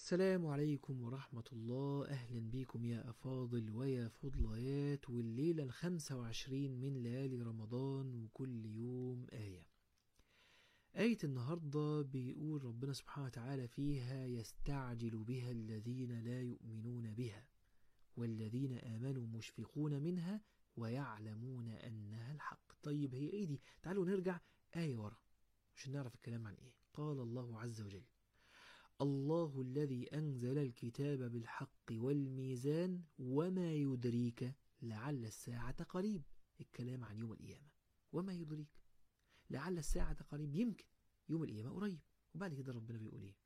السلام عليكم ورحمة الله أهلا بكم يا أفاضل ويا فضليات والليلة الخمسة وعشرين من ليالي رمضان وكل يوم آية آية النهاردة بيقول ربنا سبحانه وتعالى فيها يستعجل بها الذين لا يؤمنون بها والذين آمنوا مشفقون منها ويعلمون أنها الحق طيب هي إيه دي تعالوا نرجع آية ورا عشان نعرف الكلام عن إيه قال الله عز وجل الله الذي أنزل الكتاب بالحق والميزان وما يدريك لعل الساعة قريب الكلام عن يوم القيامة وما يدريك لعل الساعة قريب يمكن يوم القيامة قريب وبعد كده ربنا بيقول ايه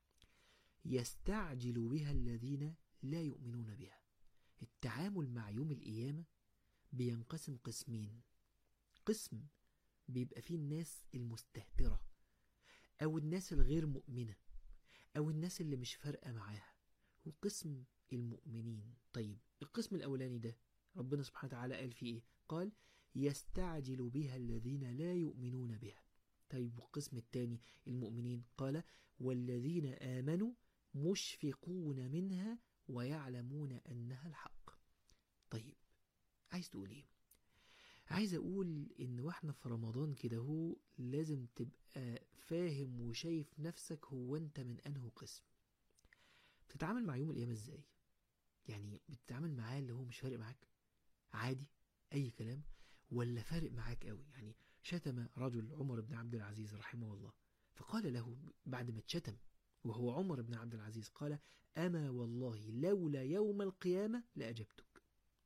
يستعجل بها الذين لا يؤمنون بها التعامل مع يوم القيامة بينقسم قسمين قسم بيبقى فيه الناس المستهترة أو الناس الغير مؤمنة أو الناس اللي مش فارقة معاها وقسم المؤمنين طيب القسم الأولاني ده ربنا سبحانه وتعالى قال فيه إيه قال يستعجل بها الذين لا يؤمنون بها طيب والقسم الثاني المؤمنين قال والذين آمنوا مشفقون منها ويعلمون أنها الحق طيب عايز تقول إيه عايز أقول إن وإحنا في رمضان كده هو لازم تبقى فاهم وشايف نفسك هو أنت من أنه قسم بتتعامل مع يوم القيامة إزاي يعني بتتعامل معاه اللي هو مش فارق معاك عادي أي كلام ولا فارق معاك قوي يعني شتم رجل عمر بن عبد العزيز رحمه الله فقال له بعد ما اتشتم وهو عمر بن عبد العزيز قال أما والله لولا يوم القيامة لأجبتك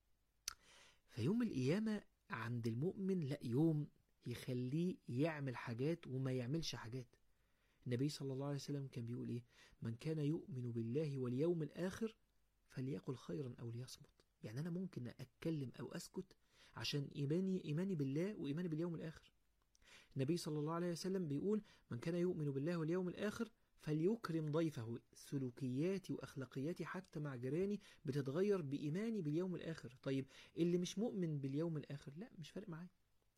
فيوم القيامة عند المؤمن لا يوم يخليه يعمل حاجات وما يعملش حاجات النبي صلى الله عليه وسلم كان بيقول ايه من كان يؤمن بالله واليوم الآخر فليقل خيرا أو ليصمت يعني أنا ممكن أتكلم أو أسكت عشان إيماني إيماني بالله وإيماني باليوم الآخر النبي صلى الله عليه وسلم بيقول من كان يؤمن بالله واليوم الآخر فليكرم ضيفه سلوكياتي وأخلاقياتي حتى مع جيراني بتتغير بإيماني باليوم الآخر طيب اللي مش مؤمن باليوم الآخر لا مش فارق معاه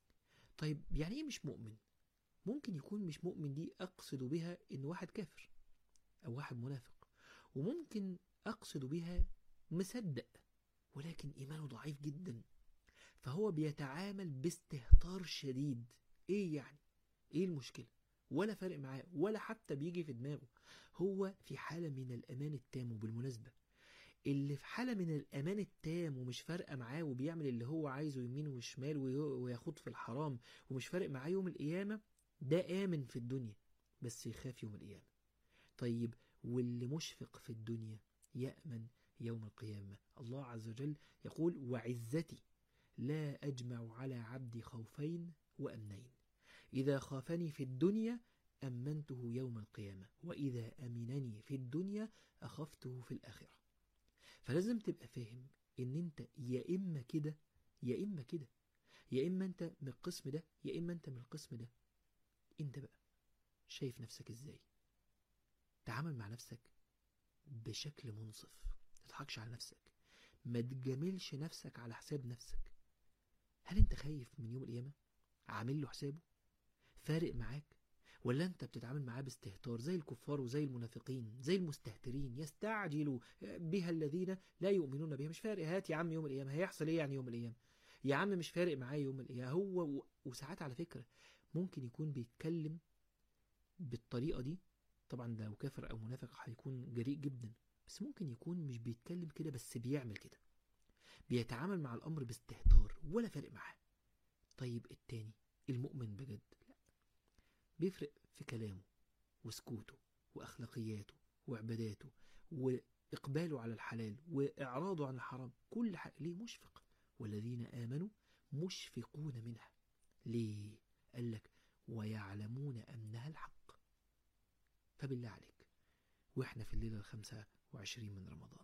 طيب يعني إيه مش مؤمن ممكن يكون مش مؤمن دي أقصد بها إن واحد كافر أو واحد منافق وممكن أقصد بها مصدق ولكن إيمانه ضعيف جدا فهو بيتعامل باستهتار شديد إيه يعني إيه المشكلة ولا فارق معاه ولا حتى بيجي في دماغه هو في حالة من الأمان التام وبالمناسبة اللي في حالة من الأمان التام ومش فارقة معاه وبيعمل اللي هو عايزه يمين وشمال وياخد في الحرام ومش فارق معاه يوم القيامة ده آمن في الدنيا بس يخاف يوم القيامة طيب واللي مشفق في الدنيا يأمن يوم القيامة الله عز وجل يقول وعزتي لا أجمع على عبدي خوفين وأمنين إذا خافني في الدنيا أمنته يوم القيامة وإذا أمنني في الدنيا أخفته في الآخرة فلازم تبقى فاهم إن أنت يا إما كده يا إما كده يا إما أنت من القسم ده يا إما أنت من القسم ده أنت بقى شايف نفسك إزاي تعامل مع نفسك بشكل منصف تضحكش على نفسك ما تجاملش نفسك على حساب نفسك هل انت خايف من يوم القيامة عامل له حسابه فارق معاك ولا انت بتتعامل معاه باستهتار زي الكفار وزي المنافقين زي المستهترين يستعجل بها الذين لا يؤمنون بها مش فارق هات يا عم يوم القيامة هيحصل ايه يعني يوم القيامة يا عم مش فارق معاه يوم القيامة هو وساعات على فكرة ممكن يكون بيتكلم بالطريقة دي طبعا لو كافر او منافق هيكون جريء جدا بس ممكن يكون مش بيتكلم كده بس بيعمل كده بيتعامل مع الامر باستهتار ولا فارق معاه طيب التاني المؤمن بجد لا بيفرق في كلامه وسكوته واخلاقياته وعباداته واقباله على الحلال واعراضه عن الحرام كل حاجه ليه مشفق والذين امنوا مشفقون منها ليه قال لك ويعلمون انها الحق فبالله عليك واحنا في الليله الخمسه وعشرين من رمضان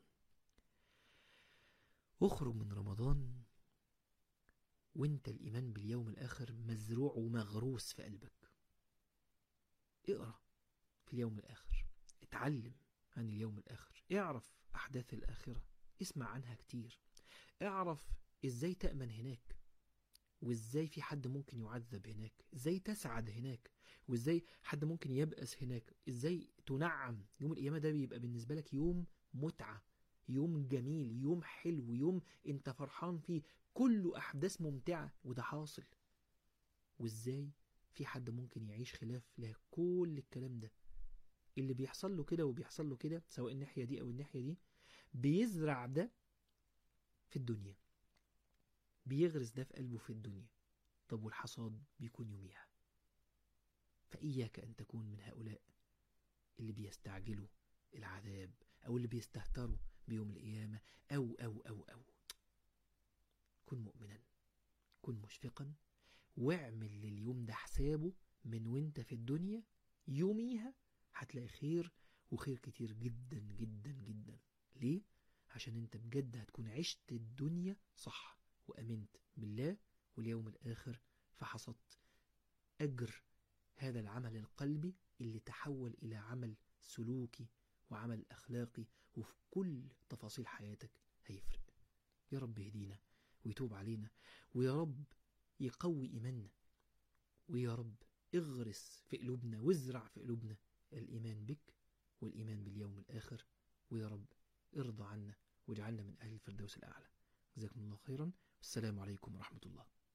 اخرج من رمضان وانت الإيمان باليوم الآخر مزروع ومغروس في قلبك اقرأ في اليوم الآخر اتعلم عن اليوم الآخر اعرف أحداث الآخرة اسمع عنها كتير اعرف ازاي تأمن هناك وازاي في حد ممكن يعذب هناك ازاي تسعد هناك وازاي حد ممكن يبأس هناك ازاي تنعم يوم القيامة ده بيبقى بالنسبة لك يوم متعة يوم جميل يوم حلو يوم انت فرحان فيه كله احداث ممتعة وده حاصل وازاي في حد ممكن يعيش خلاف له كل الكلام ده اللي بيحصل له كده وبيحصل له كده سواء الناحية دي او الناحية دي بيزرع ده في الدنيا بيغرس ده في قلبه في الدنيا طب والحصاد بيكون يوميها فإياك أن تكون من هؤلاء اللي بيستعجلوا العذاب أو اللي بيستهتروا بيوم القيامة أو أو أو أو كن مؤمنا كن مشفقا واعمل لليوم ده حسابه من وانت في الدنيا يوميها هتلاقي خير وخير كتير جدا جدا جدا ليه؟ عشان انت بجد هتكون عشت الدنيا صح وأمنت بالله واليوم الآخر فحصدت أجر هذا العمل القلبي اللي تحول إلى عمل سلوكي وعمل أخلاقي وفي كل تفاصيل حياتك هيفرق يا رب يهدينا ويتوب علينا ويا رب يقوي إيماننا ويا رب اغرس في قلوبنا وازرع في قلوبنا الإيمان بك والإيمان باليوم الآخر ويا رب ارضى عنا واجعلنا من أهل الفردوس الأعلى جزاكم الله خيرا والسلام عليكم ورحمة الله